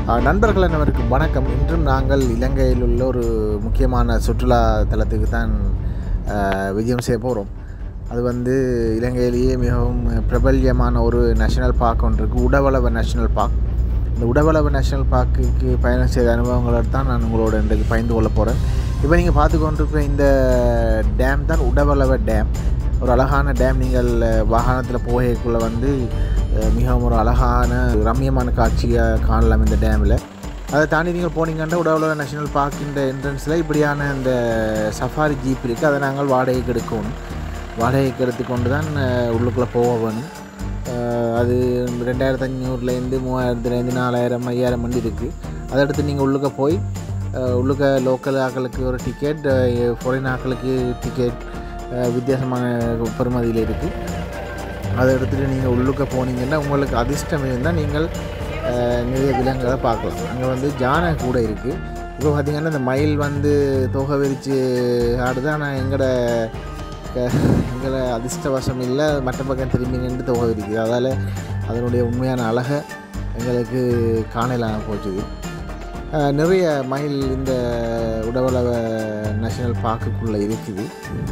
அஹ், நண்பர்கள் அனைவருக்கும் வணக்கம் இன்றும் நாங்கள் இலங்கையில் உள்ள ஒரு முக்கியமான சுற்றுலா தலத்துக்கு தான் அஹ், விஜயம் செய்ய போகிறோம் அது வந்து இலங்கையிலேயே மிகவும் பிரபல்யமான ஒரு நேஷனல் பார்க் ஒன்று இருக்குது உடவளவ நேஷனல் பார்க் இந்த உடவளவ நேஷனல் பார்க்குக்கு பயணம் செய்த அனுபவங்களோட தான் நான் உங்களோட இன்றைக்கு பகிர்ந்து கொள்ள போகிறேன் இப்போ நீங்கள் பார்த்து கொண்டிருக்கிற இந்த டேம் தான் உடவளவ டேம் ஒரு அழகான டேம் நீங்கள் வாகனத்தில் போகக்குள்ளே வந்து அஹ், மிகவும் ஒரு அழகான ரம்மியமான காட்சியை காணலாம் இந்த டேமில் அதை தாண்டி நீங்கள் போனீங்கன்னா உடவுல நேஷனல் பார்க்கின்ற என்ட்ரன்ஸில் இப்படியான இந்த சஃபாரி ஜீப் இருக்குது அதை நாங்கள் வாடகைக்கு எடுக்கணும் வாடகைக்கு எடுத்துக்கொண்டு தான் அஹ், உள்ளுக்குள்ளே போக வேணும் அஹ், அது ரெண்டாயிரத்து அஞ்சூறுலேருந்து மூவாயிரத்துலேருந்து நாலாயிரம் ஐயாயிரம் வண்டி இருக்குது அதை எடுத்து நீங்கள் உள்ளுக்க போய் அஹ், உள்ளுக்க லோக்கல் ஆக்களுக்கு ஒரு டிக்கெட் ஃபாரின் ஆக்களுக்கு டிக்கெட் வித்தியாசமான பெறுமதியில் இருக்குது அதை எடுத்துகிட்டு நீங்கள் உள்ளுக்க போனீங்கன்னா உங்களுக்கு அதிர்ஷ்டம் இருந்தால் நீங்கள் அஹ், நிறைய விலங்குகளை பார்க்கலாம் அங்கே வந்து ஜானை கூட இருக்குது இப்போ பார்த்திங்கன்னா இந்த மயில் வந்து தொகை விரித்து ஆடுது ஆனால் எங்களோட க- எங்களை அதிர்ஷ்டவசம் இல்லை மற்ற பக்கம் திரும்பி நின்று தொகை விரிக்குது அதால் அதனுடைய உண்மையான அழகை எங்களுக்கு காணலாம் போச்சுது அஹ், நிறைய மயில் இந்த உடவளவ நேஷனல் பார்க்குக்குள்ளே இருக்குது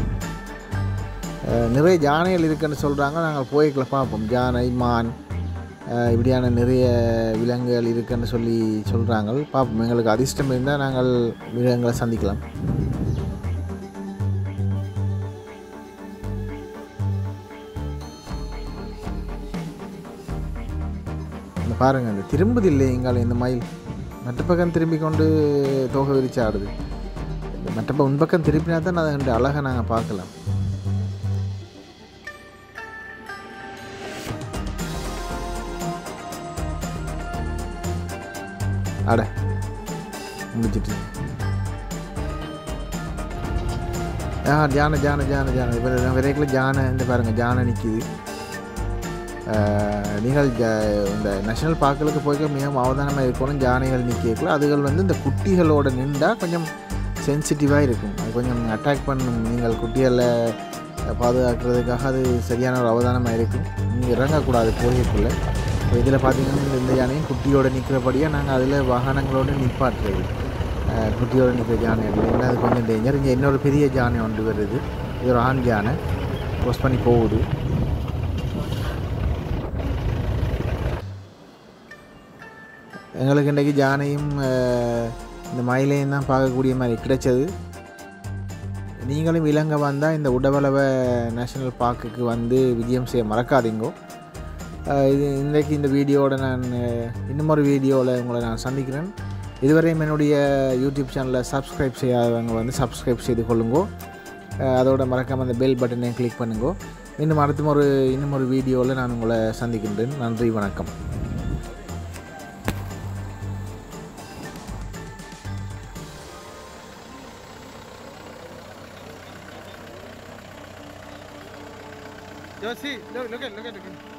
அஹ் நிறைய யானைகள் இருக்குன்னு சொல்கிறாங்க நாங்கள் போய்க்குள்ள பார்ப்போம் யானை மான் அஹ் இப்படியான நிறைய விலங்குகள் இருக்குன்னு சொல்லி சொல்கிறாங்க பார்ப்போம் எங்களுக்கு அதிர்ஷ்டம் இருந்தால் நாங்கள் விலங்குகளை சந்திக்கலாம் இந்த பாருங்கள் இந்த திரும்புது இல்லை எங்கால இந்த மயில் மற்ற பக்கம் திரும்பி கொண்டு தோகை விரிச்சு ஆடுது இந்த மற்ற பக்கம் உன் பக்கம் திருப்பினா தான் அதனுடைய அழகை நாங்கள் பார்க்கலாம் அட முடிச்சிட்டு ஆ ஜானை ஜானை ஜானை ஜானை இப்போ விரைக்கில் ஜானை இந்த பாருங்கள் ஜானை நிற்கிது நீங்கள் ஜ இந்த நேஷனல் பார்க்குகளுக்கு போய்க்க மிகவும் அவதானமாக இருக்கணும் ஜானைகள் நிற்கல அதுகள் வந்து இந்த குட்டிகளோட நின்றால் கொஞ்சம் சென்சிட்டிவாக இருக்கும் அது கொஞ்சம் அட்டாக் பண்ணும் நீங்கள் குட்டிகளை பாதுகாக்கிறதுக்காக அது சரியான ஒரு அவதானமாக இருக்கும் நீங்கள் இறங்கக்கூடாது போகக்குள்ளே இப்போ இதில் பார்த்தீங்கன்னா இந்த- இந்த யானையும் குட்டியோட நிற்கிறபடியாக நாங்கள் அதில் வாகனங்களோடு நிப்பாட்டுறது அஹ், குட்டியோட நிற்கிற யானை இல்லைன்னா அது கொஞ்சம் டேஞ்சர் இங்கே இன்னொரு பெரிய யானை ஒன்று வருது இது ஒரு ஆண் யானை க்ரோஸ் பண்ணி போகுது எங்களுக்கு இன்றைக்கு ஜானையும் அஹ், இந்த மயிலையும் தான் பார்க்கக்கூடிய மாதிரி கிடைச்சது நீங்களும் இலங்கை வந்தால் இந்த உடவளவ நேஷனல் பார்க்குக்கு வந்து விஜயம் செய்ய மறக்காதீங்கோ அஹ், இது இன்றைக்கு இந்த வீடியோவோட நான் அஹ், இன்னும் ஒரு வீடியோவில் உங்களை நான் சந்திக்கிறேன் இதுவரையும் என்னுடைய யூடியூப் சேனலை சப்ஸ்கிரைப் செய்யாதவங்க வந்து சப்ஸ்கிரைப் செய்து கொள்ளுங்கோ அஹ், அதோட மறக்காமல் அந்த பெல் பட்டனை கிளிக் பண்ணுங்கோ இன்னும் அடுத்த ஒரு இன்னும் ஒரு வீடியோவில் நான் உங்களை சந்திக்கின்றேன் நன்றி வணக்கம் Yo, sí, look, look at, look at, look at.